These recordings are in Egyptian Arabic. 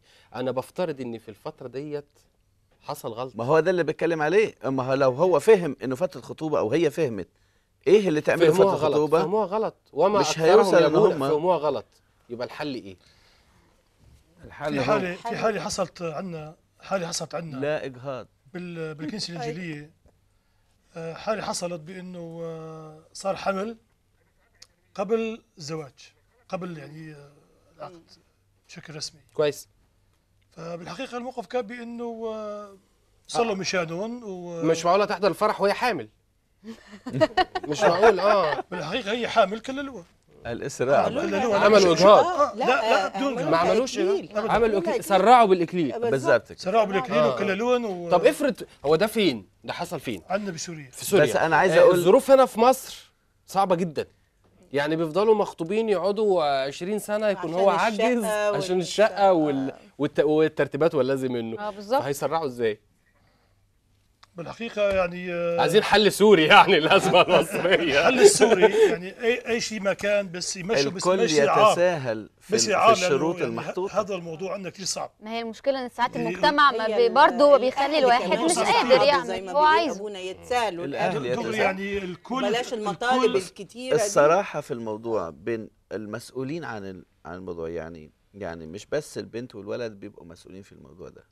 انا بفترض ان في الفتره ديت حصل غلط ما هو ده اللي بتكلم عليه اما هو لو هو فهم انه فتره خطوبه او هي فهمت ايه اللي تعمله فهموها فتره غلط خطوبه فهموها غلط وما مش أكثرهم هيوصل إن يبون هم- فهموها غلط يبقى الحل ايه الحل في هو حاله في حاله حصلت عندنا حاله حصلت عندنا لا اجهاض بال- بالكنيسه الانجيليه آه، حاله حصلت بانه آه، صار حمل قبل الزواج قبل يعني آه، العقد بشكل رسمي كويس فبالحقيقه الموقف كان بانه آه، صلوا مشانهم و- مش معقوله تحضر الفرح وهي حامل مش معقول اه بالحقيقه هي حامل كللوها الاسراء عملوا بقى. لها- عملوا إجهاض. آه، لا لا بدون عملوا ما لها عملوش إكليل. إيه؟ أبداً. عملوا لا، إكليل. سرعوا بالاكليل بالظبط كده. سرعوا بالاكليل آه. وكللوهم و... طب افرض هو ده فين ده حصل فين عندنا بسوريا في سوريا بس أنا عايز آه، أقول- الظروف هنا في مصر صعبه جدا يعني بيفضلوا مخطوبين يقعدوا 20 سنه يكون هو عشان عجز الشقة عشان وال- الشقه وال... والت... والترتيبات واللازم منه اه بالظبط فهيسرعوا ازاي بالحقيقه يعني آه، عايزين حل سوري يعني الازمه المصريه الحل السوري يعني اي اي شيء ما كان بس يمشوا بس الكل ماشي عام يتساهل في, بس في عام الشروط يعني المحطوطه هذا الموضوع عندنا كثير صعب ما هي المشكله ان ساعات هي- المجتمع ما هي بي ال- برضه بيخلي الأهل الواحد كمان مش يوصلوا قادر لحد زي يعمل ما هو بيقول عايزه ابونا يتسالوا الأهل الأهل يتساهلوا. دغري يعني الكل بلاش المطالب الكل الكتيره دي. الصراحه في الموضوع بين المسؤولين عن ال- عن الموضوع يعني يعني مش بس البنت والولد بيبقوا مسؤولين في الموضوع ده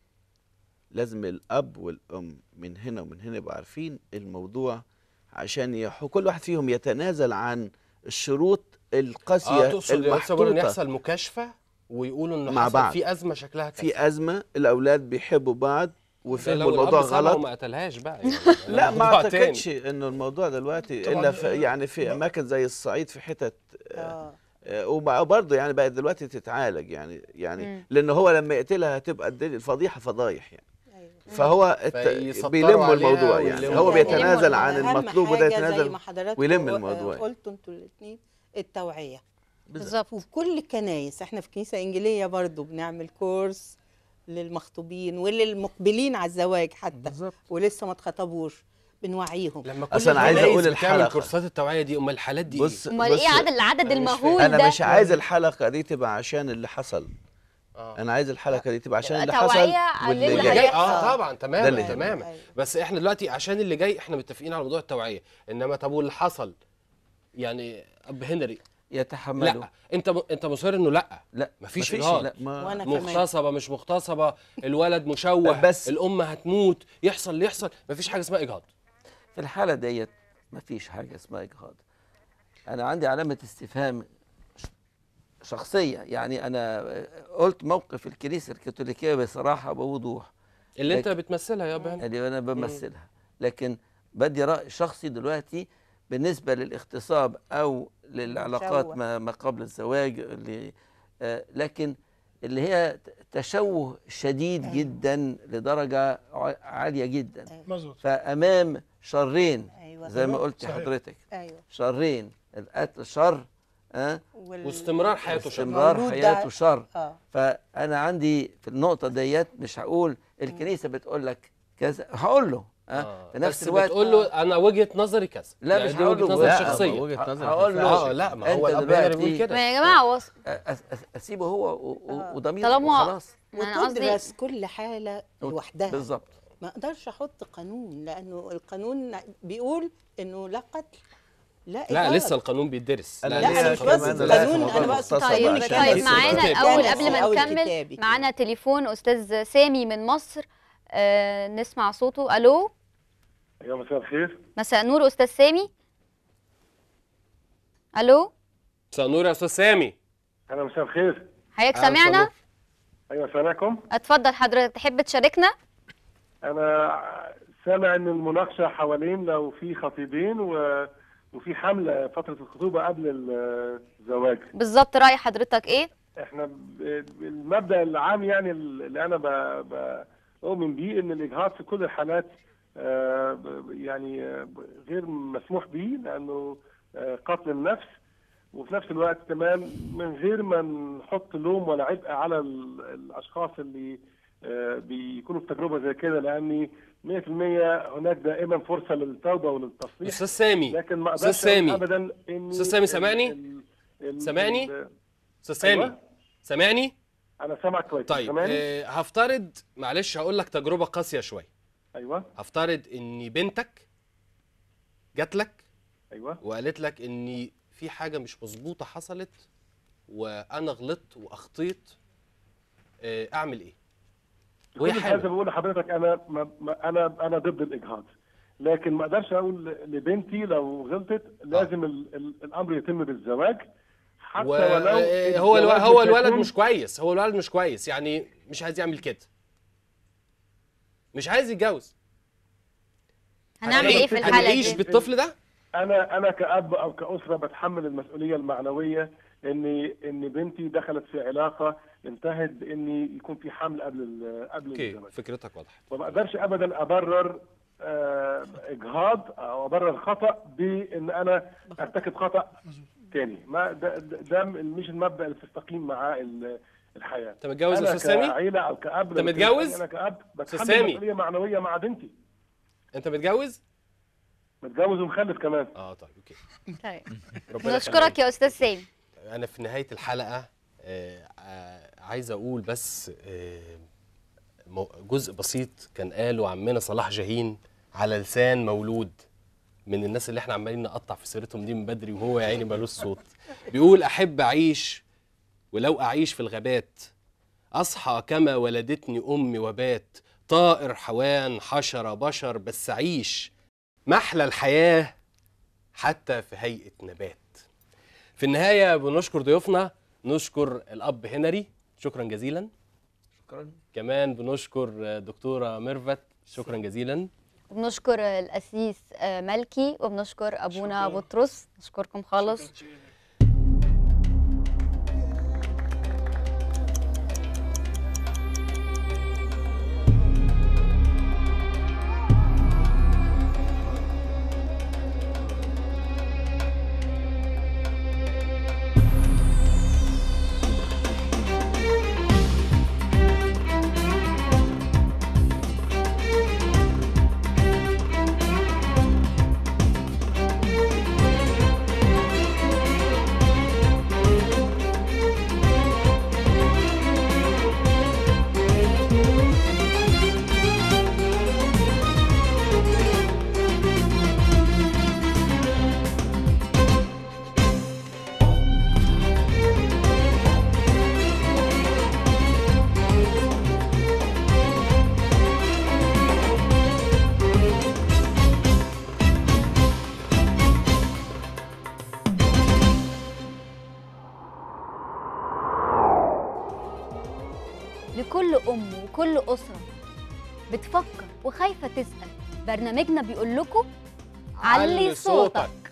لازم الاب والام من هنا ومن هنا يبقوا عارفين الموضوع عشان يح... كل واحد فيهم يتنازل عن الشروط القاسيه اه تقصد يا أستاذ بقول ان المحطوطه يحصل مكاشفه ويقولوا انه مع حصل بعض. في ازمه شكلها كذا في ازمه الاولاد بيحبوا بعض ده وفهموا لو الموضوع الأب سابها غلط وما قتلهاش بقى يعني لا ما موضوع تاني. اعتقدش انه الموضوع دلوقتي طبعاً، الا في آه، يعني في لا. اماكن زي الصعيد في حتت آه. آه، وبرضه يعني بقت دلوقتي تتعالج يعني يعني مم. لان هو لما يقتلها هتبقى الدنيا- الفضيحه فضايح يعني أيوة. فهو الت- فيسطروا بيلموا عليها الموضوع يعني ويلموا هو عليها. بيتنازل عن أهم المطلوب وده حاجة زي يتنازل ما حضراتكم ويلم و- الموضوع. قلتوا انتوا الاثنين التوعيه بالظبط وفي كل الكنايس احنا في كنيسه انجيليه برضو بنعمل كورس للمخطوبين وللمقبلين على الزواج حتى بالظبط ولسه ما اتخطبوش بنوعيهم لما كل أصل أنا عايز الكنايس أقول بتعمل الحلقة. كورسات التوعيه دي امال الحالات دي بص امال بص ايه عدد العدد أنا مش المهول انا ده مش عايز الحلقه دي تبقى عشان اللي حصل آه. انا عايز الحلقه دي تبقى عشان اللي توعية حصل عن واللي اللي اللي جاي جاي هيحصل. اه طبعا ده تماما اللي- تماما أيوة. بس احنا دلوقتي عشان اللي جاي احنا متفقين على موضوع التوعيه انما طب واللي حصل يعني اب هنري يتحملوا لا انت م... انت مصر انه لا لا مفيش مفيش إجهاض. لا ما وانا كمان مغتصبه مش مغتصبه الولد مشوه بس- الام هتموت يحصل اللي يحصل مفيش حاجه اسمها اجهاض في الحالة ديت مفيش حاجة اسمها إجهاض أنا عندي علامة استفهام ش- شخصية يعني أنا قلت موقف الكنيسة الكاثوليكية بصراحة بوضوح اللي انت لكن- بتمثلها يا بهن اللي أنا بمثلها لكن بدي رأي شخصي دلوقتي بالنسبة للاغتصاب أو للعلاقات تشوه. ما ما قبل الزواج اللي آه، لكن اللي هي ت- تشوه شديد أيوة. جدا لدرجة ع- عالية جدا مظبوط فأمام شرين ايوه زي ما أيوة، قلت صحيح. حضرتك ايوه شرين القتل شر أه؟ وال- واستمرار حياته شر استمرار مولود ده- حياته شر اه فأنا عندي في النقطة ديت مش هقول الكنيسة بتقول لك كذا هقول له أه؟ آه. في نفس بس الوقت بتقول له انا وجهه نظري كذا لا، يعني مش دي هقول وجهه له نظر لا، شخصيه وجهة نظر هقول في له اه لا ما أنت هو الاب دلوقتي- هنري بيقول كده ما يا جماعه وص... أ- أس- أس- أسيبه هو و- و- آه. وضميره طالما- وخلاص انا قصدي وتدرس كل حاله لوحدها بالظبط ما اقدرش احط قانون لانه القانون بيقول انه لا قتل لا لا إجهاض. لسه القانون بيدرس أنا لا، ليا أنا مش كمان بس لا، القانون، في موضوع أنا بقصد المغتصبة طيب عشان طيب دي معانا الكتاب. الاول يعني قبل ما أو نكمل الكتابي. معانا تليفون استاذ سامي من مصر آه نسمع صوته الو يا مساء الخير مساء نور استاذ سامي الو مساء النور يا استاذ سامي انا مساء الخير حضرتك أهلا سامعنا وسهلا. ايوه سامعكم اتفضل حضرتك تحب تشاركنا انا سامع ان المناقشه حوالين لو في خطيبين و... وفي حمله فتره الخطوبه قبل الزواج بالظبط راي حضرتك ايه احنا ب- المبدا العام يعني اللي انا ب... ب... اؤمن بيه ان الاجهاض في كل الحالات آه، ب- يعني آه، غير مسموح به لانه آه، قتل النفس وفي نفس الوقت كمان من غير ما نحط لوم ولا عبء على ال- الاشخاص اللي آه، بيكونوا في تجربه زي كده لان 100% هناك دائما فرصه للتوبه وللتصليح استاذ سامي لكن ما أستاذ اقدرش أقول سامي. ابدا ان أستاذ سامي سامعني؟ ال- ال- سامعني؟ ال- استاذ سامي أيوة. سامعني انا سامعك كويس طيب سامعني؟ آه هفترض معلش هقول لك تجربه قاسيه شويه ايوه هفترض ان بنتك جات لك ايوه وقالت لك ان في حاجه مش مظبوطه حصلت وانا غلطت واخطيت آه، اعمل ايه وهي كل حامل. هذا بقول لحضرتك انا ما ما انا انا ضد الاجهاض لكن ما اقدرش اقول لبنتي لو غلطت لازم ال ال الامر يتم بالزواج حتى و... ولو آه، هو الو... الزواج هو مش الولد هيكون- مش كويس هو الولد مش كويس يعني مش عايز يعمل كده مش عايز يتجوز هنعمل ايه في الحاله هنعيش دي بالطفل ده انا انا كاب او كاسره بتحمل المسؤوليه المعنويه ان ان بنتي دخلت في علاقه انتهت بان يكون في حمل قبل ال- قبل اوكي الزواج فكرتك واضحه وما اقدرش ابدا ابرر آه، اجهاض او ابرر خطا بان انا ارتكب خطا تاني ما ده, ده ده مش المبدا اللي تستقيم معاه ال- الحياه انت متجوز يا انا استاذ سامي كعيله او كاب أنت لو متجوز؟ انا كاب أستاذ بتحمل سامي. مسؤوليه معنويه مع بنتي انت متجوز متجوز ومخلف كمان اه طيب اوكي طيب ربنا يخليك. نشكرك يا استاذ سامي انا في نهايه الحلقه آه، آه، عايز اقول بس آه، مو- جزء بسيط كان قاله عمنا صلاح جاهين على لسان مولود من الناس اللي احنا عمالين نقطع في سيرتهم دي من بدري وهو يا عيني مالوش صوت بيقول احب اعيش ولو اعيش في الغابات اصحى كما ولدتني امي وبات طائر حيوان حشره بشر بس اعيش محلى الحياه حتى في هيئه نبات في النهاية بنشكر ضيوفنا نشكر الأب هنري شكرا جزيلا شكرا كمان بنشكر دكتورة ميرفت شكرا جزيلا وبنشكر القسيس آه، ملكي وبنشكر ابونا شكراً. بطرس نشكركم خالص لكل ام وكل اسره بتفكر وخايفه تسال برنامجنا بيقول لكم علي صوتك